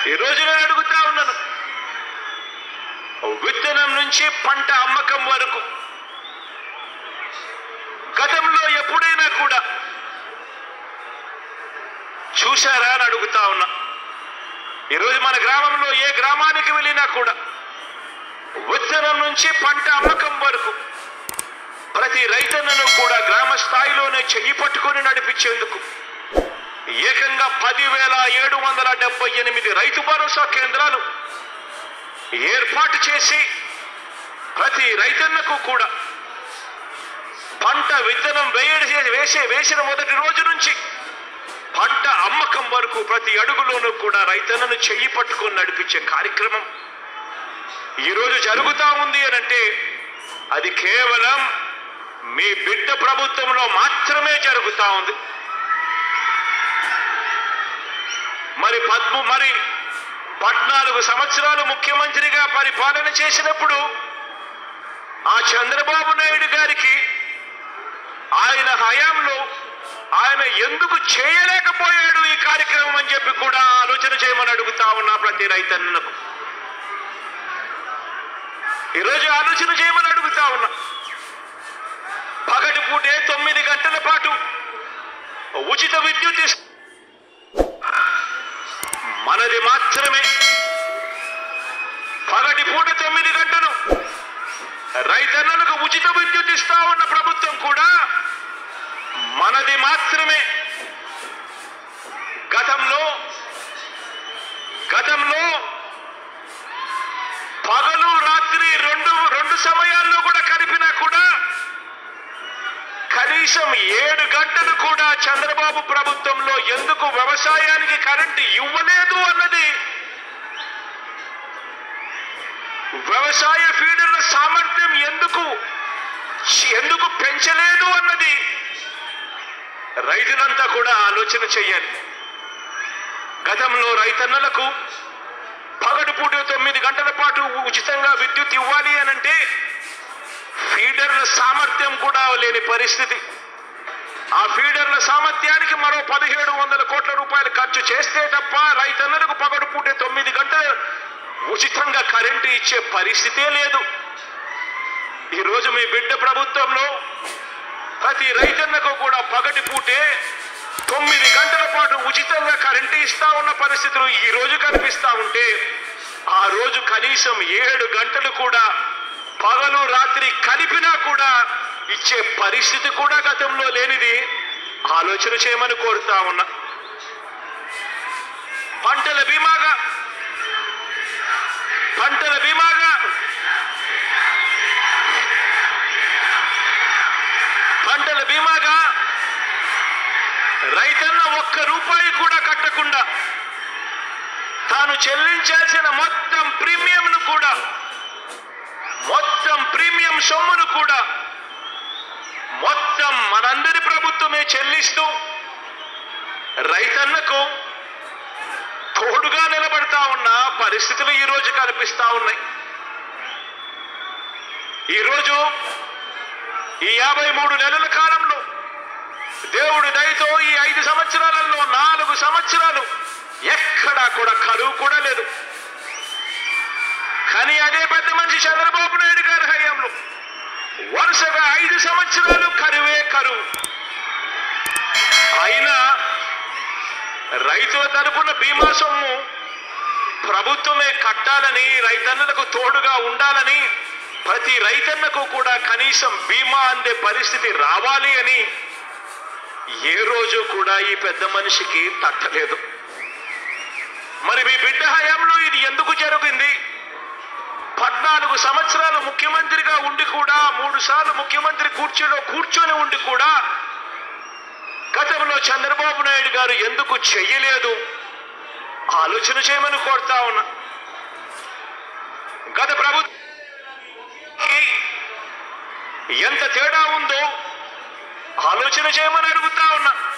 ఈ రోజు నేను అడుగుతా ఉన్నాను విత్తనం నుంచి పంట అమ్మకం వరకు గతంలో ఎప్పుడైనా కూడా చూశారా అని అడుగుతా ఉన్నా ఈరోజు మన గ్రామంలో ఏ గ్రామానికి వెళ్ళినా కూడా విత్తనం నుంచి పంట అమ్మకం వరకు ప్రతి రైతన్నను కూడా గ్రామ స్థాయిలోనే చెయ్యి పట్టుకొని నడిపించేందుకు ఏకంగా పదివేల ఏడు వందల డెబ్బై ఎనిమిది రైతు భరోసా కేంద్రాలు ఏర్పాటు చేసి ప్రతి రైతన్నకు కూడా పంట విత్తనం వేయడి వేసే వేసిన మొదటి రోజు నుంచి పంట అమ్మకం వరకు ప్రతి అడుగులోనూ కూడా రైతన్నను చెయ్యి పట్టుకొని నడిపించే కార్యక్రమం ఈరోజు జరుగుతా ఉంది అని అంటే అది కేవలం మీ బిడ్డ ప్రభుత్వంలో మాత్రమే జరుగుతా ఉంది మరి పద్ము మరి పద్నాలుగు సంవత్సరాలు ముఖ్యమంత్రిగా పరిపాలన చేసినప్పుడు ఆ చంద్రబాబు నాయుడు గారికి ఆయన హయాంలో ఆయన ఎందుకు చేయలేకపోయాడు ఈ కార్యక్రమం అని చెప్పి కూడా ఆలోచన చేయమని అడుగుతా ఉన్నా ప్రతి రైతన్నకు ఈరోజు ఆలోచన చేయమని అడుగుతా ఉన్నా పగటి పూటే తొమ్మిది గంటల పాటు ఉచిత విద్యుత్ ఇస్- మనది మాత్రమే పగటి పూట తొమ్మిది గంటలు రైతన్నలకు ఉచిత విద్యుత్ ఇస్తా ఉన్న ప్రభుత్వం కూడా మనది మాత్రమే గతంలో గతంలో పగలు రాత్రి రెండు రెండు సమయాల్లో కూడా కలిపినా కూడా కనీసం ఏడు గంటలు కూడా చంద్రబాబు ప్రభుత్వంలో ఎందుకు వ్యవసాయానికి కరెంటు ఇవ్వలేదు అన్నది వ్యవసాయ ఫీడర్ల సామర్థ్యం ఎందుకు ఎందుకు పెంచలేదు అన్నది రైతులంతా కూడా ఆలోచన చేయాలి గతంలో రైతన్నలకు పగటి పూట తొమ్మిది గంటల పాటు ఉచితంగా విద్యుత్ ఇవ్వాలి అనంటే ఫీడర్ల సామర్థ్యం కూడా లేని పరిస్థితి ఆ ఫీడర్ల సామర్థ్యానికి మరో పదిహేడు వందల కోట్ల రూపాయలు ఖర్చు చేస్తే తప్ప రైతన్నలకు పగడు పూటే తొమ్మిది గంటలు ఉచితంగా కరెంటు ఇచ్చే పరిస్థితే లేదు ఈరోజు మీ బిడ్డ ప్రభుత్వంలో ప్రతి రైతన్నకు కూడా పగటి పూటే తొమ్మిది గంటల పాటు ఉచితంగా కరెంటు ఇస్తా ఉన్న పరిస్థితులు ఈ రోజు కనిపిస్తా ఉంటే ఆ రోజు కనీసం ఏడు గంటలు కూడా పగలు రాత్రి కలిపినా కూడా ఇచ్చే పరిస్థితి కూడా గతంలో లేనిది ఆలోచన చేయమని కోరుతా ఉన్నా పంటల బీమాగా పంటల బీమాగా పంటల బీమాగా రైతన్న ఒక్క రూపాయి కూడా కట్టకుండా తాను చెల్లించాల్సిన మొత్తం ప్రీమియంను కూడా మొత్తం ప్రీమియం సొమ్మును కూడా మొత్తం మనందరి ప్రభుత్వమే చెల్లిస్తూ రైతన్నకు తోడుగా నిలబడతా ఉన్న పరిస్థితులు ఈ రోజు కనిపిస్తా ఉన్నాయి ఈరోజు ఈ యాభై మూడు నెలల కాలంలో దేవుడి దయతో ఈ ఐదు సంవత్సరాలలో నాలుగు సంవత్సరాలు ఎక్కడా కూడా కరువు కూడా లేదు కానీ అదే పెద్ద మనిషి చంద్రబాబు నాయుడు గారి హయాంలో వరుసగా ఐదు సంవత్సరాలు కరువే కరువు అయినా రైతుల తరపున బీమా సొమ్ము ప్రభుత్వమే కట్టాలని రైతన్నలకు తోడుగా ఉండాలని ప్రతి రైతన్నకు కూడా కనీసం బీమా అందే పరిస్థితి రావాలి అని ఏ రోజు కూడా ఈ పెద్ద మనిషికి తట్టలేదు మరి మీ బిడ్డ హయాంలో ఇది ఎందుకు జరిగింది పద్నాలుగు సంవత్సరాలు ముఖ్యమంత్రిగా ఉండి కూడా మూడు సార్లు ముఖ్యమంత్రి కుర్చీలో కూర్చొని ఉండి కూడా గతంలో చంద్రబాబు నాయుడు గారు ఎందుకు చెయ్యలేదు ఆలోచన చేయమని కోరుతా ఉన్నా గత ప్రభుత్వం ఎంత తేడా ఉందో ఆలోచన చేయమని అడుగుతా ఉన్నా